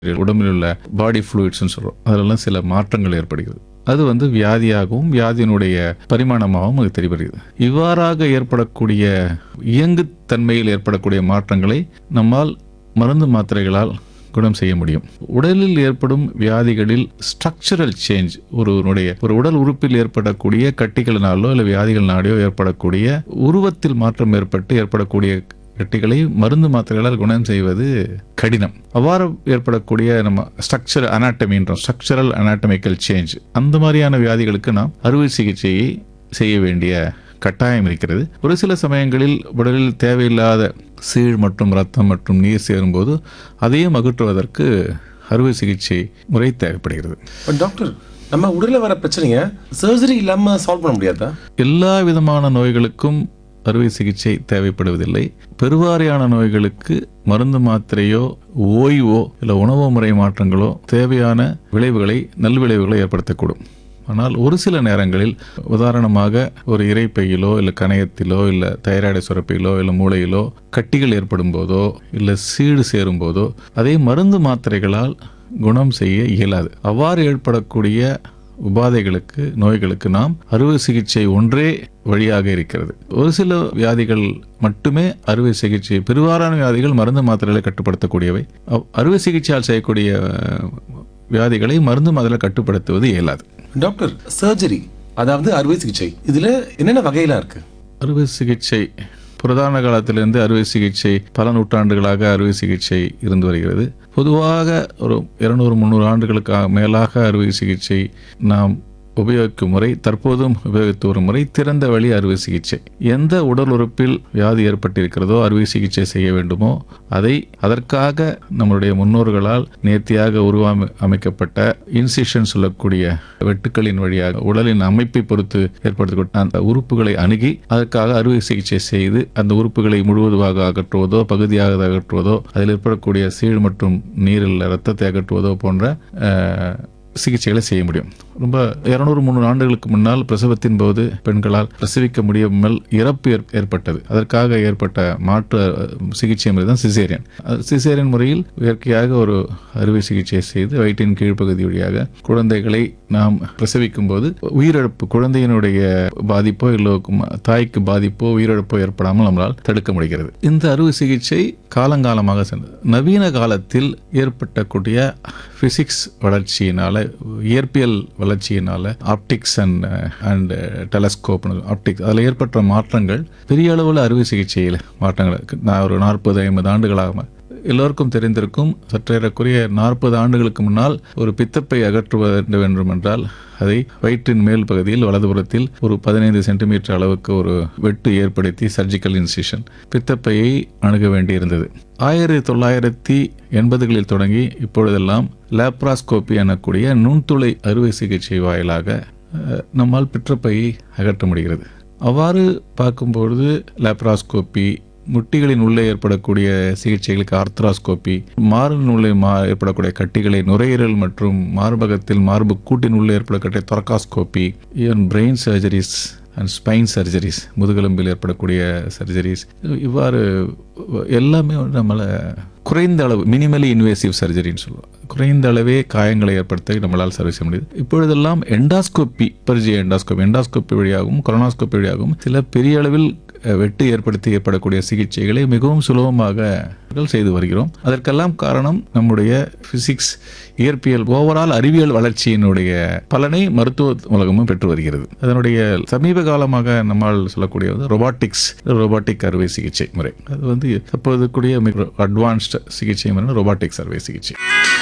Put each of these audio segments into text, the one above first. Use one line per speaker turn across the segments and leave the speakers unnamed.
உடம்பில் உள்ள பாடி ஃப்ளூயிட்ஸ்னு சொல்கிறோம் அதிலெல்லாம் சில மாற்றங்கள் ஏற்படுகிறது அது வந்து வியாதியாகவும் வியாதியினுடைய பரிமாணமாகவும் அது தெரியப்படுகிறது இவ்வாறாக ஏற்படக்கூடிய இயங்குத்தன்மையில் ஏற்படக்கூடிய மாற்றங்களை நம்மால் மருந்து மாத்திரைகளால் குணம் செய்ய முடியும் உடலில் ஏற்படும் வியாதிகளில் ஸ்ட்ரக்சரல் சேஞ்ச் ஒருவனுடைய ஒரு உடல் உறுப்பில் ஏற்படக்கூடிய கட்டிகளினாலோ இல்லை வியாதிகளினாலோ ஏற்படக்கூடிய உருவத்தில் மாற்றம் ஏற்பட்டு ஏற்படக்கூடிய கட்டிகளை மருந்து மாத்திரைகளால் குணம் செய்வது கடினம் அவ்வாறு ஏற்படக்கூடிய நம்ம ஸ்ட்ரக்சர் அனாட்டமின்றோம் ஸ்ட்ரக்சரல் அனாட்டமிக்கல் சேஞ்ச் அந்த மாதிரியான வியாதிகளுக்கு நாம் அறுவை சிகிச்சையை செய்ய வேண்டிய கட்டாயம் இருக்கிறது ஒரு சில சமயங்களில் உடலில் தேவையில்லாத சீழ் மற்றும் ரத்தம் மற்றும் நீர் சேரும்போது அதையும் அகற்றுவதற்கு அறுவை சிகிச்சை முறை தேவைப்படுகிறது
பட் டாக்டர் நம்ம உடலில் வர பிரச்சனைய சர்ஜரி இல்லாம சால்வ் பண்ண முடியாதா
எல்லா விதமான நோய்களுக்கும் அறுவை சிகிச்சை தேவைப்படுவதில்லை பெருவாரியான நோய்களுக்கு மருந்து மாத்திரையோ ஓய்வோ இல்லை உணவு முறை மாற்றங்களோ தேவையான விளைவுகளை நல்விளைவுகளை ஏற்படுத்தக்கூடும் ஆனால் ஒரு சில நேரங்களில் உதாரணமாக ஒரு இறைப்பையிலோ இல்லை கணையத்திலோ இல்லை தைராய்டு சுரப்பிலோ இல்லை மூளையிலோ கட்டிகள் ஏற்படும் போதோ இல்லை சீடு சேரும் போதோ அதை மருந்து மாத்திரைகளால் குணம் செய்ய இயலாது அவ்வாறு ஏற்படக்கூடிய உபாதைகளுக்கு நோய்களுக்கு நாம் அறுவை சிகிச்சை ஒன்றே வழியாக இருக்கிறது ஒரு சில வியாதிகள் மட்டுமே அறுவை சிகிச்சை பெருவாரான வியாதிகள் மருந்து மாத்திரைகளை கட்டுப்படுத்தக்கூடியவை அவ்- அறுவை சிகிச்சையால் செய்யக்கூடிய அஹ், வியாதிகளை மருந்து மாத்திரை கட்டுப்படுத்துவது இயலாது
டாக்டர் சர்ஜரி அதாவது அறுவை சிகிச்சை இதுல என்னென்ன வகையெல்லாம் இருக்கு
அறுவை சிகிச்சை புரதான காலத்திலிருந்து அறுவை சிகிச்சை பல நூற்றாண்டுகளாக அறுவை சிகிச்சை இருந்து வருகிறது பொதுவாக ஒரு இருநூறு முந்நூறு ஆண்டுகளுக்கு மேலாக அறுவை சிகிச்சை நாம் உபயோகிக்கும் முறை தற்போதும் உபயோகித்து வரும் முறை திறந்த வழி அறுவை சிகிச்சை எந்த உடல் உறுப்பில் வியாதி ஏற்பட்டிருக்கிறதோ அறுவை சிகிச்சை செய்ய வேண்டுமோ அதை அதற்காக நம்மளுடைய முன்னோர்களால் நேர்த்தியாக உருவாம அமைக்கப்பட்ட இன்சிஷன் சொல்லக்கூடிய வெட்டுக்களின் வழியாக உடலின் அமைப்பை பொறுத்து ஏற்படுத்தப்பட்ட அந்த உறுப்புகளை அணுகி அதற்காக அறுவை சிகிச்சை செய்து அந்த உறுப்புகளை முழுவதுமாக அகற்றுவதோ பகுதியாக அகற்றுவதோ அதில் ஏற்படக்கூடிய சீழ் மற்றும் நீரில் இரத்தத்தை அகற்றுவதோ போன்ற அஹ், சிகிச்சைகளை செய்ய முடியும் ரொம்ப இருநூறு முந்நூறு ஆண்டுகளுக்கு முன்னால் பிரசவத்தின் போது பெண்களால் பிரசவிக்க முடியாமல் இறப்பு ஏற்- ஏற்பட்டது அதற்காக ஏற்பட்ட மாற்று அஹ், சிகிச்சை முறை தான் சிசேரியன் சிசேரியன் முறையில் இயற்கையாக ஒரு அறுவை சிகிச்சை செய்து வயிற்றின் கீழ்ப்பகுதி வழியாக குழந்தைகளை நாம் பிரசவிக்கும் போது உயிரிழப்பு குழந்தையினுடைய பாதிப்போ இல்லை கு- தாய்க்கு பாதிப்போ உயிரிழப்போ ஏற்படாமல் நம்மளால் தடுக்க முடிகிறது இந்த அறுவை சிகிச்சை காலங்காலமாக சென்றது நவீன காலத்தில் ஏற்பட்டக்கூடிய பிசிக்ஸ் வளர்ச்சியினால இயற்பியல் வளர்ச்சியினால optics and and telescope optics அதில் ஏற்பட்ட மாற்றங்கள் பெரிய அளவில் அறுவை சிகிச்சையில் மாற்றங்கள் இருக்கு. நான் ஒரு நாற்பது ஐம்பது ஆண்டுகளாக எல்லோருக்கும் தெரிந்திருக்கும் சற்றேறக்குரிய நாற்பது ஆண்டுகளுக்கு முன்னால் ஒரு பித்தப்பை அகற்றுவது வேண்டும் என்றால் அதை வயிற்றின் மேல் பகுதியில் வலதுபுறத்தில் ஒரு பதினைந்து சென்டிமீட்டர் அளவுக்கு ஒரு வெட்டு ஏற்படுத்தி சர்ஜிக்கல் இன்சிஷன் பித்தப்பையை அணுக வேண்டியிருந்தது ஆயிரத்தி தொள்ளாயிரத்தி எண்பதுகளில் தொடங்கி இப்பொழுதெல்லாம் லேப்ராஸ்கோபி எனக்கூடிய நுண்துளை அறுவை சிகிச்சை வாயிலாக அஹ், நம்மால் பிற்றப்பையை அகற்ற முடிகிறது அவ்வாறு பார்க்கும்பொழுது லேப்ராஸ்கோபி முட்டிகளின் உள்ளே ஏற்படக்கூடிய சிகிச்சைகளுக்கு ஆர்த்ராஸ்கோபி மார்பின் உள்ளே மா ஏற்படக்கூடிய கட்டிகளை நுரையீரல் மற்றும் மார்பகத்தில் மார்பு கூட்டின் உள்ளே ஏற்படக்கூடிய thoracoscopy even brain surgeries and spine surgeries முதுகெலும்பில் ஏற்படக்கூடிய சர்ஜரிஸ் இவ்வாறு எல்லாமே வந்து நம்மளை குறைந்த அளவு மினிமலி இன்வேசிவ் சர்ஜரின்னு சொல்லுவோம் குறைந்த அளவே காயங்களை ஏற்படுத்த நம்மளால் சர்வீஸ் செய்ய முடியுது இப்பொழுதெல்லாம் எண்டாஸ்கோப்பி பரிஜய எண்டாஸ்கோப்பி எண்டாஸ்கோப்பி வழியாகவும் கொரோனாஸ்கோப்பி வழியாகவும் சில பெரிய அளவில் அஹ், வெட்டு ஏற்படுத்தி ஏற்படக்கூடிய சிகிச்சைகளை மிகவும் சுலபமாக செய்து வருகிறோம் அதற்கெல்லாம் காரணம் நம்முடைய பிசிக்ஸ் இயற்பியல் ஓவரால் அறிவியல் வளர்ச்சியினுடைய பலனை மருத்துவ உலகமும் பெற்று வருகிறது அதனுடைய சமீப காலமாக நம்மால் சொல்லக்கூடிய வந்து ரொபாட்டிக்ஸ் ரொபாட்டிக் அறுவை சிகிச்சை முறை அது வந்து தற்போது கூடிய மிக அட்வான்ஸ்ட் சிகிச்சை முறை ரொபாட்டிக்ஸ் அறுவை சிகிச்சை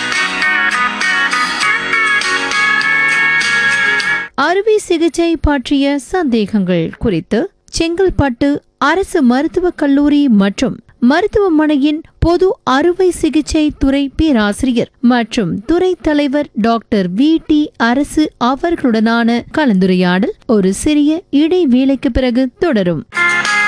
அறுவை சிகிச்சை பற்றிய சந்தேகங்கள் குறித்து செங்கல்பட்டு அரசு மருத்துவக் கல்லூரி மற்றும் மருத்துவமனையின் பொது அறுவை சிகிச்சை துறை பேராசிரியர் மற்றும் துறை தலைவர் டாக்டர் வி டி அரசு அவர்களுடனான கலந்துரையாடல் ஒரு சிறிய இடைவேளைக்கு பிறகு தொடரும்